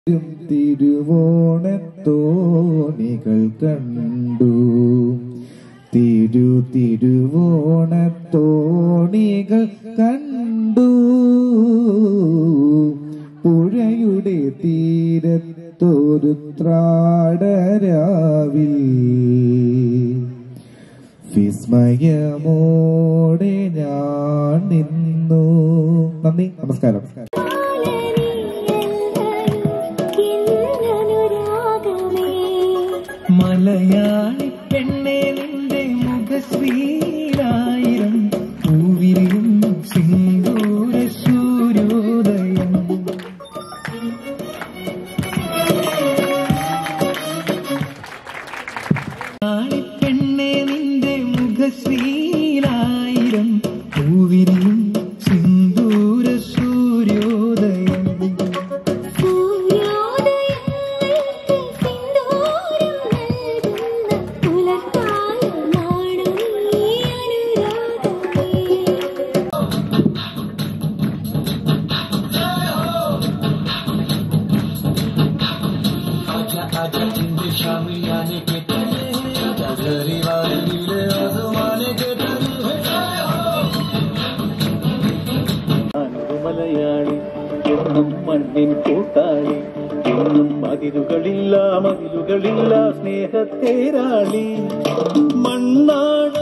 ും തിരുവോണത്തോണികൾ കണ്ടു തിരു തിരുവോണത്തോണികൾ കണ്ടു പുഴയുടെ തീരത്തൊരു ത്രാടരാവിൽ വിസ്മയമോടെ ഞാൻ നിന്നു നന്ദി നമസ്കാരം മലയാളി പെണ്ണെ നിന്റെ മുഖശ്രീരായിരം പൂവിരിയും സിന്ദൂര സൂര്യോദയം മലയാളി പെണ്ണെ നിന്റെ മുഖശ്രീരായിരം പൂവിരിയും സിന്ദൂര സൂര്യോദയം മലയാളി എന്നും മണ്ണിൻ കൂട്ടാളി എന്നും മതിലുകളില്ല മതിലുകളില്ല സ്നേഹത്തേരാളി മണ്ണാണ്